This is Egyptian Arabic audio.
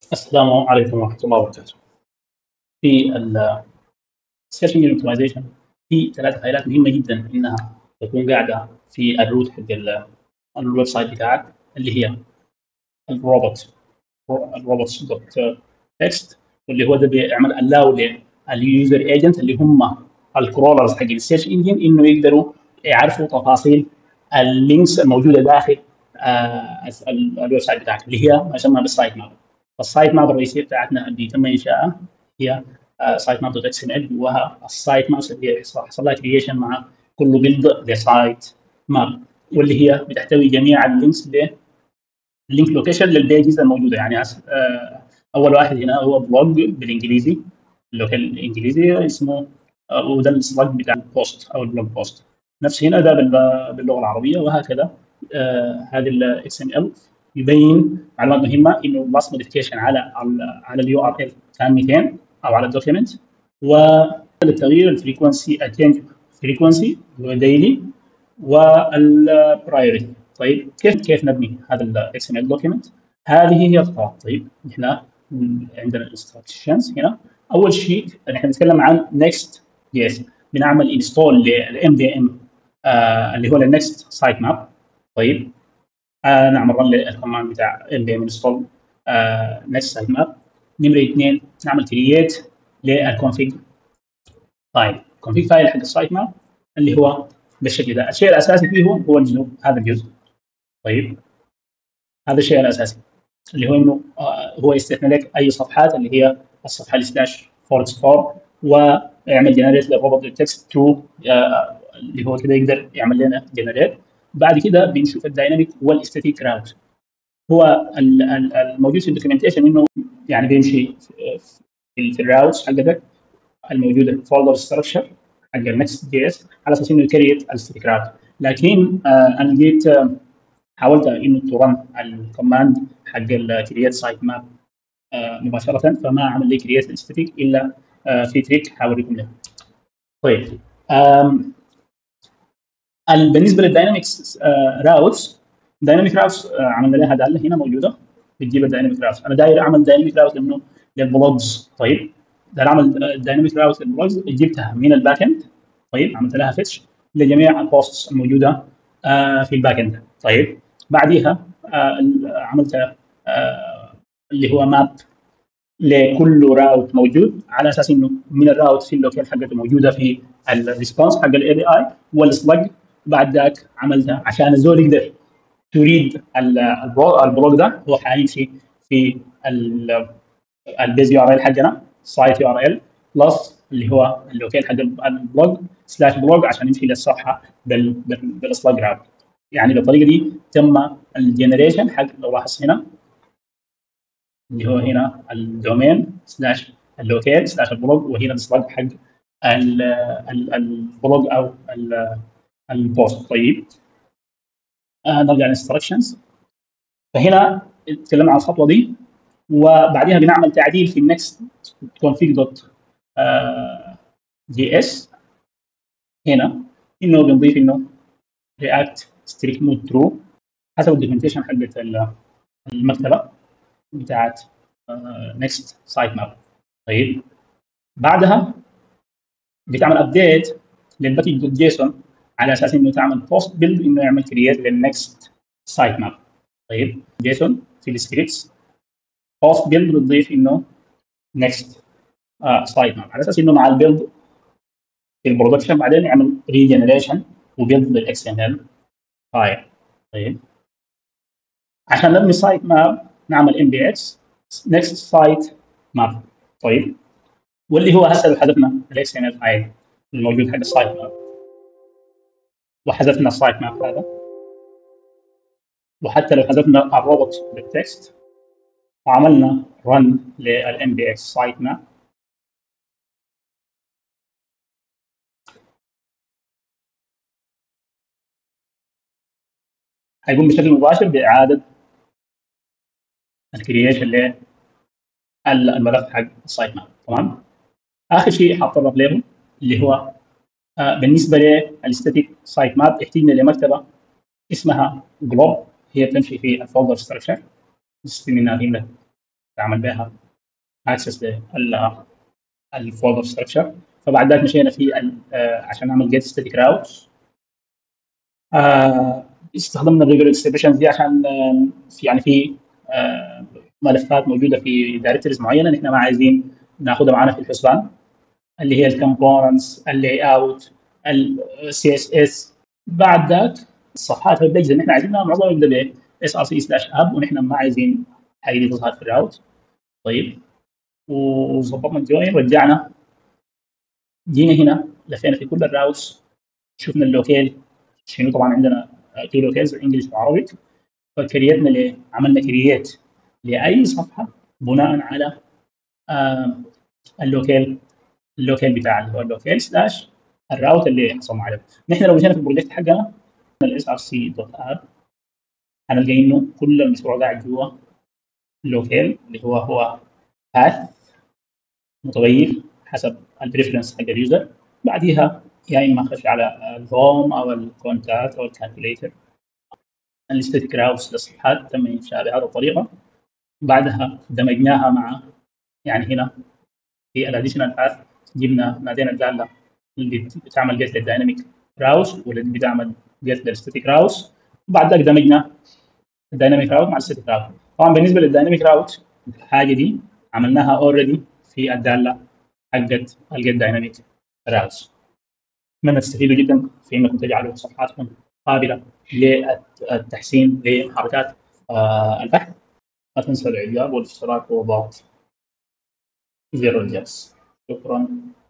السلام عليكم ورحمة الله وبركاته. في السيرش انجن اوبتمايزيشن في ثلاث فايلات مهمة جدا انها تكون قاعدة في الروت حق الويب سايت بتاعك اللي هي الروبوت الروبوتس دوت تكست واللي هو ده بيعمل الاو لليوزر ايجنت اللي هم الكرولرز حق السيرش انجن انه يقدروا يعرفوا تفاصيل اللينكس الموجوده داخل آه الويب سايت بتاعك اللي هي ما يسمى بالسايت ماب السايت ماب الرئيسيه بتاعتنا اللي تم انشائها هي سايت ماب دوت اكس ام ال جواها السايت ماب اللي حصل لها كرييشن مع كل بيلد لسايت ماب واللي هي بتحتوي جميع اللينكس لينك لوكيشن للبيجز الموجوده يعني اول واحد هنا هو بلوج بالانجليزي اللوكيل الانجليزي اسمه وده السلاج بتاع البوست او البلوج بوست نفس هنا ده باللغه العربيه وهكذا آه هذه الاكس ام ال يبين معلومات مهمه انه لاست موديفيكيشن على على اليو ار ال كان 200 او على الدوكيمنت والتغيير الفريكونسي التشينج فريكونسي اللي هو ديلي والبرايورتي طيب كيف كيف نبني هذا الاكس ام ال دوكيمنت؟ هذه هي الخطوات طيب احنا عندنا الانستراكشنز هنا اول شيء احنا نتكلم عن نيكست جي اس بنعمل انستول للام دي ام اللي هو النكست سايت ماب طيب آه نعمل رن للكوماند بتاع ام دي ام انستول نكست سايت ماب نمره اثنين نعمل كرييت للكونفيج فايل الكونفيج فايل حق السايت ماب اللي هو بالشكل ده الشيء الاساسي فيه هو الجزء هذا الجزء طيب هذا الشيء الاساسي اللي هو انه آه هو يستثني لك اي صفحات اللي هي الصفحه السلاش فوركس 4 ويعمل جنريت للروبوت تكست تو آه اللي هو كده يقدر يعمل لنا جنريت بعد كده بنشوف الدايناميك والاستاتيك راوت هو الموجود في الدوكيومنتيشن انه يعني بيمشي في الراوتس حقتك الموجوده فولدر ستراكشر حق النكست جي اس على اساس انه يكريت الاستاتيك راوت لكن آه انا جيت آه حاولت انه ترن الكوماند حق الكرييت سايت ماب آه مباشره فما عمل لي كرييت الاستاتيك الا آه في تريك حوريكم له طيب بالنسبه للداينامكس راوتس دايناميك راوتس عملنا لها داله هنا موجوده بتجيب الدايناميك راوتس انا داير اعمل دايناميك راوت لانه للبلوجز طيب داير اعمل دايناميك راوت للبلوجز جبتها من الباك اند طيب عملت لها فيتش لجميع البوستس الموجوده آه في الباك اند طيب بعديها آه عملت آه اللي هو ماب لكل راوت موجود على اساس انه من الراوت في اللوكيل حقته موجوده في الريسبونس حق الاي بي اي والسلج بعد ذاك عملتها عشان الزول يقدر تريد البلوك ده هو حيمشي في البيز يو ار ال حقنا سايت يو ار ال بلس اللي هو اللوكيل حق البلوج سلاش بلوج عشان يمشي للصفحه بالسلج راوت يعني بالطريقه دي تم الجنريشن حق لو لاحظ هنا اللي هو هنا الدومين سلاش اللوكيل سلاش البلوج وهنا السلج حق البلوج او البوست طيب آه نرجع للانستركشنز فهنا تكلمنا عن الخطوه دي وبعدها بنعمل تعديل في النكست config دوت جي اس هنا انه بنضيف انه رياكت ستريك مود ترو حسب الدوكيومنتيشن حقت المكتبه بتاعت نكست سايت ماب طيب بعدها بتعمل ابديت للباكج دوت جيسون على اساس انه تعمل بوست بيلد انه يعمل كرييت للنكست سايت ماب طيب جيسون في السكريبتس بوست بيلد بتضيف انه نكست سايت ماب على اساس انه مع البيلد في البرودكشن بعدين يعمل ريجنريشن وبيلد للاكس ام ال فايل طيب عشان نبني سايت ماب نعمل ام بي اكس نكست سايت ماب طيب واللي هو هسه حذفنا الاكس ام ال فايل الموجود حق السايت ماب وحذفنا السايت ماب هذا وحتى لو حذفنا الروبوت بالتكست وعملنا رن للام بي اكس سايت ماب حيقوم بشكل مباشر باعاده الكرييشن للملف حق السايت ماب تمام اخر شيء حاتطرق له اللي هو آه بالنسبه للستاتيك سايت ماب احتاجنا لمكتبه اسمها جلوب هي بتمشي في الفولدر ستراكشر منها هنا تعمل بها اكسس للفولدر ستراكشر فبعد ذلك مشينا في آه، عشان نعمل جيت ستاتيك راوتس استخدمنا الريجولار اكسبريشنز دي عشان آه، في يعني في آه، ملفات موجوده في دايركتوريز معينه نحن ما عايزين ناخذها معنا في الحسبان اللي هي الكومبوننتس اللاي اوت السي اس اس بعد ذاك الصفحات البيج اللي احنا عايزينها معظمها يبدا ب اس ار سي سلاش اب ونحن ما عايزين هاي دي تظهر في الراوت طيب وظبطنا الجوين رجعنا جينا هنا لفينا في كل الراوتس شفنا اللوكيل شنو طبعا عندنا تو لوكيلز انجلش وعربي فكريتنا ليه؟ عملنا كرييت لاي صفحه بناء على آه اللوكيل اللوكيل بتاع اللي هو اللوكيل سلاش الراوت اللي حصلنا عليه نحن لو مشينا في البروجكت حقنا الاس ار سي دوت اب هنلقى انه كل المشروع قاعد جوا اللوكيل اللي هو هو باث متغير حسب البريفرنس حق اليوزر بعديها يا اما اخش على الهوم او الكونتاكت او الكالكوليتر الستاتيك راوتس للصفحات تم انشاء بهذه الطريقه بعدها دمجناها مع يعني هنا في الاديشنال باث جبنا نادينا الداله اللي بتعمل جيت للدايناميك راوس واللي بتعمل جيت للستاتيك راوس وبعد ذلك دمجنا الدايناميك راوت مع الستاتيك راوت طبعا بالنسبه للدايناميك راوت الحاجه دي عملناها اوريدي في الداله حقت الجيت دايناميك راوس اتمنى تستفيدوا جدا في انكم تجعلوا صفحاتكم قابله للتحسين لحركات آه البحث لا تنسوا الاعجاب والاشتراك وضغط زر الجرس شكرا